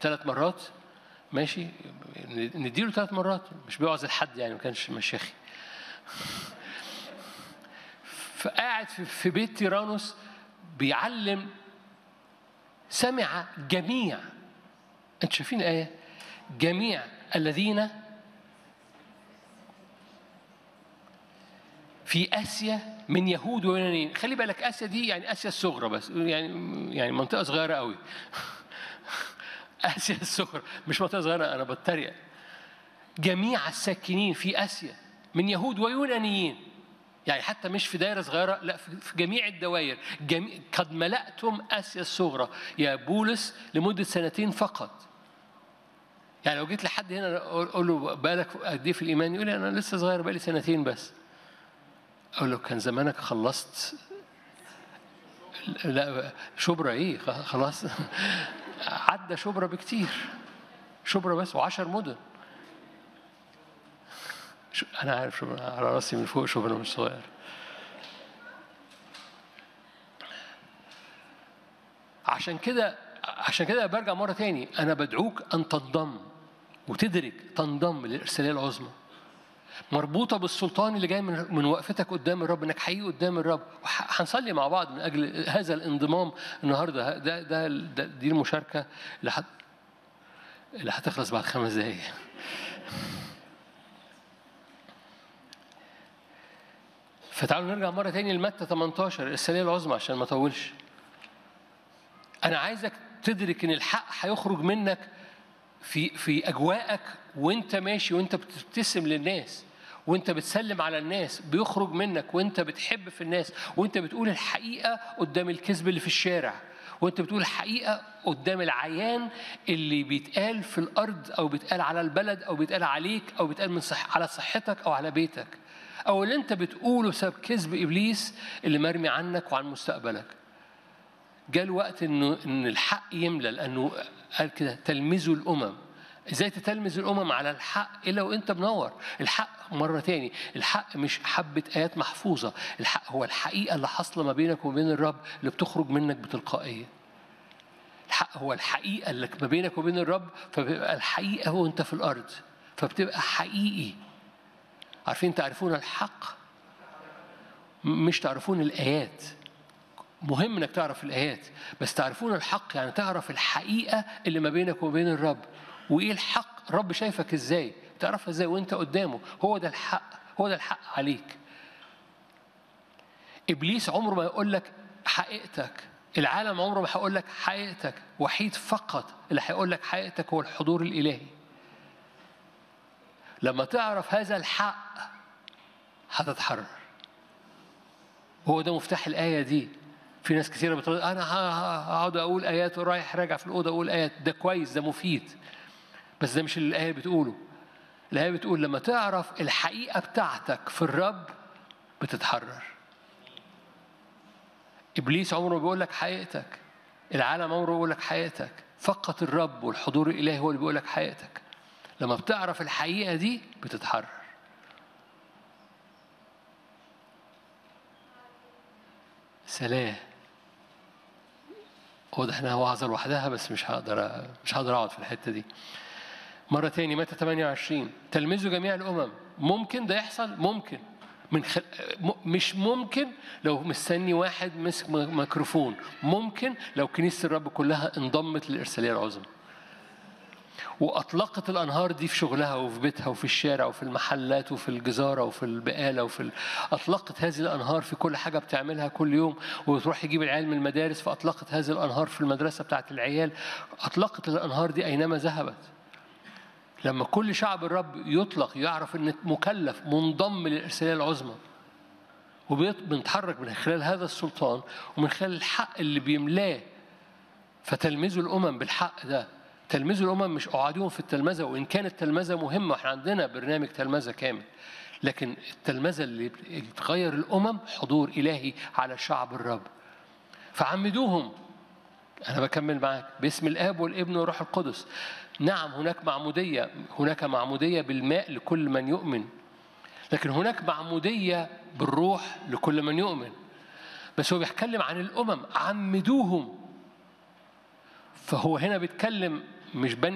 ثلاث مرات ماشي نديله ثلاث مرات مش بيوعظ لحد يعني ما كانش مشاخي فقاعد في- في بيت تيرانوس بيعلم سمع جميع انتوا شايفين الايه جميع الذين في اسيا من يهود ويونانيين خلي بالك اسيا دي يعني اسيا الصغرى بس يعني يعني منطقه صغيره قوي اسيا الصغرى مش منطقه صغيره انا بتريق جميع الساكنين في اسيا من يهود ويونانيين يعني حتى مش في دايره صغيره لا في في جميع الدوائر جميع قد ملأتم اسيا الصغرى يا بولس لمده سنتين فقط يعني لو جيت لحد هنا اقول أقول له بالك قد ايه في الايمان يقول لي انا لسه صغير بقالي سنتين بس اقول له كان زمانك خلصت لا شبرا ايه خ- خلاص عدى شبرا بكتير شبرا بس وعشر مدن شو- انا عارف شبرا على راسي من فوق شبرا مش صغير عشان كده عشان كده برجع مرة تاني أنا بدعوك أن تنضم وتدرك تنضم للإرسالية العظمى مربوطة بالسلطان اللي جاي من من وقفتك قدام الرب إنك حقيقي قدام الرب وهنصلي مع بعض من أجل هذا الانضمام النهاردة ده ده, ده دي المشاركة اللي هت اللي هتخلص بعد خمس دقايق فتعالوا نرجع مرة تاني لمتى 18 الإرسالية العظمى عشان ما أطولش أنا عايزك تدرك إن الحق هيخرج منك في في أجواءك وأنت ماشي وأنت بتبتسم للناس وأنت بتسلم على الناس بيخرج منك وأنت بتحب في الناس وأنت بتقول الحقيقة قدام الكذب اللي في الشارع وأنت بتقول الحقيقة قدام العيان اللي بيتقال في الأرض أو بيتقال على البلد أو بيتقال عليك أو بيتقال من صح على صحتك أو على بيتك أو اللي أنت بتقوله بسبب كذب إبليس اللي مرمي عنك وعن مستقبلك جاء الوقت انه ان الحق يملى لانه قال كده تلمذوا الامم ازاي تتلمذ الامم على الحق الا وانت منور الحق مره تاني الحق مش حبه ايات محفوظه الحق هو الحقيقه اللي حاصله ما بينك وبين الرب اللي بتخرج منك بتلقائيه الحق هو الحقيقه اللي ما بينك وبين الرب فبيبقى الحقيقه وانت في الارض فبتبقى حقيقي عارفين تعرفون الحق مش تعرفون الايات مهم انك تعرف الايات بس تعرفون الحق يعني تعرف الحقيقه اللي ما بينك وبين الرب وايه الحق الرب شايفك ازاي تعرفها ازاي وانت قدامه هو ده الحق هو ده الحق عليك ابليس عمره ما يقول لك حقيقتك العالم عمره ما هيقول لك حقيقتك وحيد فقط اللي هيقول لك حقيقتك هو الحضور الالهي لما تعرف هذا الحق هتتحرر هو ده مفتاح الآية دي في ناس كثيرة بتقول أنا هقعد أقول آيات ورايح راجع في الأوضة أقول آيات ده كويس ده مفيد بس ده مش اللي الآية بتقوله الآية بتقول لما تعرف الحقيقة بتاعتك في الرب بتتحرر إبليس عمره ما بيقول لك حقيقتك العالم عمره بيقول لك حقيقتك فقط الرب والحضور الإلهي هو اللي بيقول لك حقيقتك لما بتعرف الحقيقة دي بتتحرر سلام واضح انها وعظه لوحدها بس مش هقدر مش هقدر اقعد في الحته دي مرة تاني متى 28 تلمذوا جميع الأمم ممكن ده يحصل ممكن من خل... م... مش ممكن لو مستني واحد مسك م- ميكروفون ممكن لو كنيسة الرب كلها انضمت للإرسالية العظمى وأطلقت الأنهار دي في شغلها وفي بيتها وفي الشارع وفي المحلات وفي الجزارة وفي البقالة وفي ال... أطلقت هذه الأنهار في كل حاجة بتعملها كل يوم وتروح تجيب العيال من المدارس فأطلقت هذه الأنهار في المدرسة بتاعت العيال أطلقت الأنهار دي أينما ذهبت لما كل شعب الرب يطلق يعرف ان مكلف منضم للارساليه العظمى وبنتحرك من خلال هذا السلطان ومن خلال الحق اللي بيملاه فتلمذوا الامم بالحق ده تلمذوا الامم مش اقعدوهم في التلمذه وان كانت التلمذه مهمه احنا عندنا برنامج تلمذه كامل لكن التلمذه اللي بتغير الامم حضور الهي على شعب الرب فعمدوهم أنا بكمل معاك باسم الآب والابن والروح القدس نعم هناك معمودية هناك معمودية بالماء لكل من يؤمن لكن هناك معمودية بالروح لكل من يؤمن بس هو بيتكلم عن الأمم عمدوهم فهو هنا بيتكلم مش بني